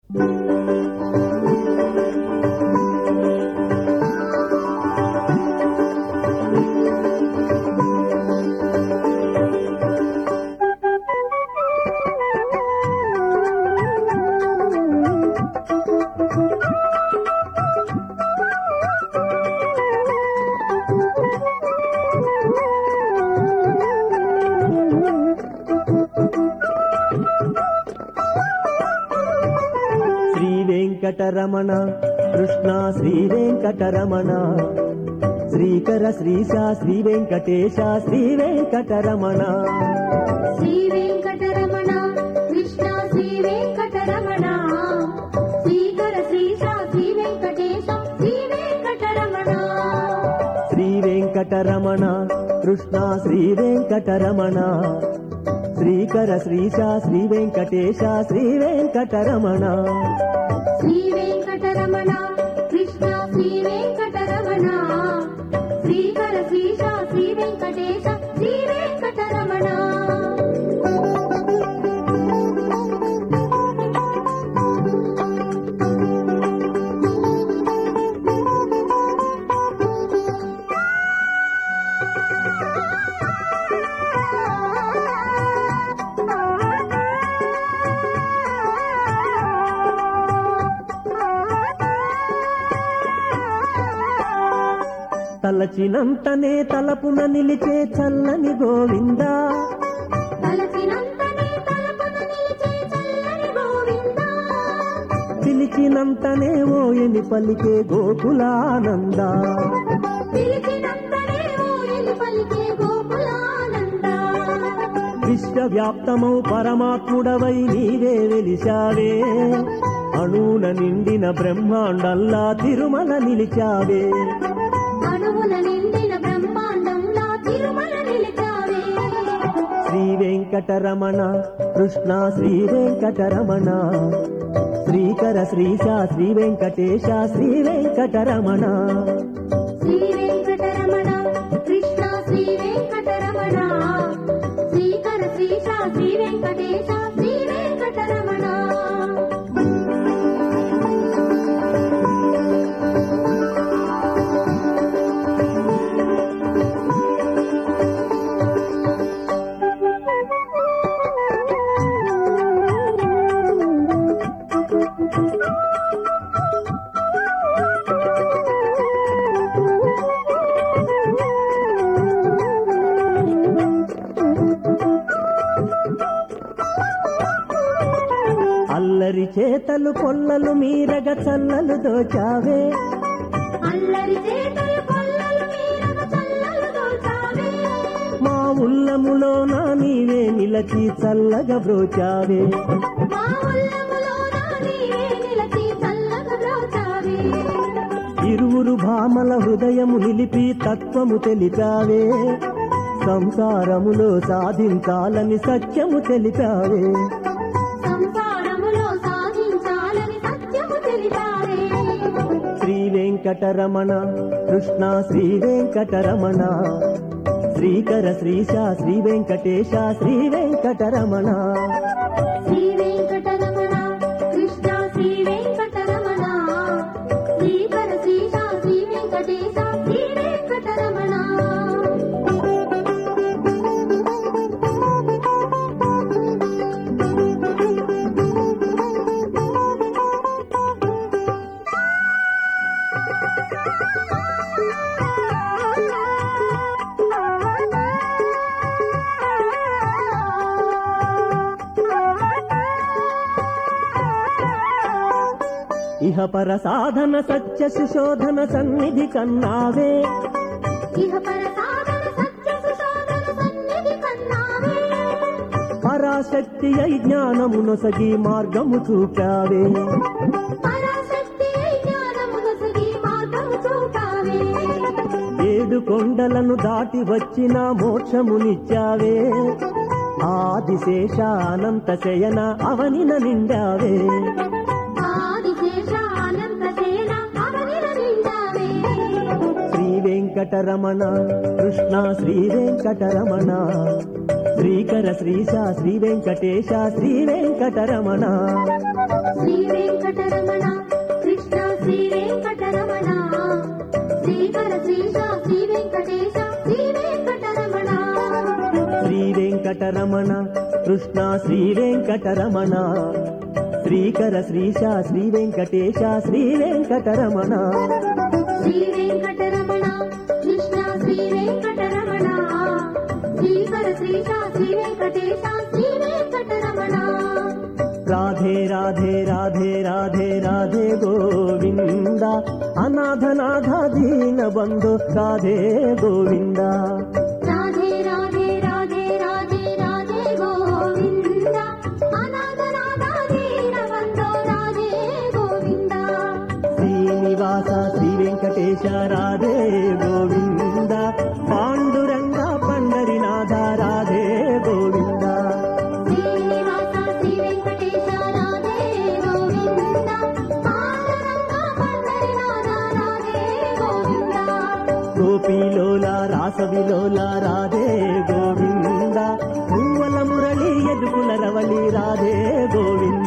శ్రీ వెంకటరమణ కృష్ణ శ్రీ వెంకటరమణ శ్రీకర శ్రీశ శ్రీ వెంకటేశ శ్రీ వెంకటరమణ శ్రీ వెంకటరమణ కృష్ణ శ్రీ వెంకటరమణ శ్రీకర శ్రీశ శ్రీ వెంకటేశ శ్రీ వెంకటరమణ శ్రీ వెంకటరమణ కృష్ణ శ్రీ వెంకటరమణ శ్రీకర శ్రీశ శ్రీ వెంకటేశ శ్రీ వెంకటరమణ శ్రీ వెంకటరమణ కృష్ణ శ్రీ వెంకటరమణ శ్రీకర శ్రీశ శ్రీ వెంకటేశ శ్రీ వెంకటరమణ తలచినంతనే తలపున నిలిచే చల్లని గోవిందా తలచినంతనే తలపున నిలిచే చల్లని గోవిందా పిలిచినంతనే ఓయని పలికే గోకులానంద పిలిచినంతనే ఓయని పలికే గోకులానంద విశ్వవ్యాప్తమౌ పరమాత్ముడవై నీవే వెలిశావే అణువున నిండిన బ్రహ్మాండల్లా తిరుమల నిలిచావే అణువుల నిండిన బ్రహ్మాండంలా తిరుమల నిలిచావే శ్రీ వెంకటరమణ కృష్ణ శ్రీ వెంకటరమణ శ్రీకర శ్రీశ శ్రీ వెంకటేశ శ్రీ వెంకటరమణ శ్రీ వెంకటరమణ కృష్ణ శ్రీ వెంకటరమణ శ్రీకర శ్రీశ శ్రీ వెంకటేశ శ్రీ వెంకటరమణ అల్లరి చేతలు పొల్లలు మీరగ చల్లలు దోచావే అల్లరి చేతలు కొల్లలు మీరగ చల్లలు దోచావే మా ఉల్లములో నా నీవే నిలచి చల్లగా బ్రోచావే మా ఉల్లములోన నీవే నిలచి చల్లగా బ్రోచావే ఇరువురు భామల హృదయము నిలిపి తత్వము తెలిపావే సంసారములో సాధించాలని సత్యము తెలిపావే సంసారములో సాధించాలని సత్యము తెలిపావే శ్రీ వెంకటరమణ కృష్ణ శ్రీ వెంకటరమణ శ్రీకర శ్రీశ శ్రీ వెంకటేశ శ్రీ వెంకటరమణ శ్రీ వెంకటరమణ కృష్ణ శ్రీ వెంకటరమణ శ్రీకర శ్రీశ శ్రీ వెంకటేశ శ్రీ వెంకటరమణ ఇహ పర సాధన సత్య సుశోధన సన్నిధి కన్నావే ఇహ పర సాధన సత్య సుశోధన సన్నిధి కన్నావే పరాశక్తి అయి జ్ఞానమునొసగి మార్గము చూపావే పరాశక్తి అయి జ్ఞానమునొసగి మార్గము చూపావే ఏడు కొండలను దాటి వచ్చిన మోక్షమునిచ్చావే ఆదిశేష అనంత శయన అవనిన నిండావే ఆదిశేష అనంత సేన అవనిల నిండావే శ్రీ వెంకటరమణ కృష్ణ శ్రీ వెంకటరమణ శ్రీకర శ్రీశ శ్రీ వెంకటేశ శ్రీ వెంకటరమణ శ్రీ వెంకట వెంకటరమణ కృష్ణ శ్రీ వెంకటరమణ శ్రీకర శ్రీశ శ్రీ వెంకటేశ శ్రీ వెంకటరమణ శ్రీ వెంకటరమణ కృష్ణ శ్రీ వెంకటరమణ శ్రీకర శ్రీశ శ్రీ వెంకటేశ శ్రీ వెంకటరమణ రాధే రాధే రాధే రాధే రాధే గోవింద అనాథనాథ దీన బంధు రాధే గోవింద రాధే రాధే రాధే రాధే రాధే గోవింద అనాథ నాథ దీన బంధో రాధే గోవింద శ్రీనివాస శ్రీ వెంకటేశ రాధే గోవింద పాండురంగ పండరినాథ రాధే గోవింద శ్రీనివాస శ్రీ వెంకటేశ రాధే గోవింద పాండురంగ పండరినాథ రాధే గోవింద గోపీలోల రాసవిలోల రాధే గోవింద పువ్వల మురళి ఎదుకుల రవలి రాధే గోవింద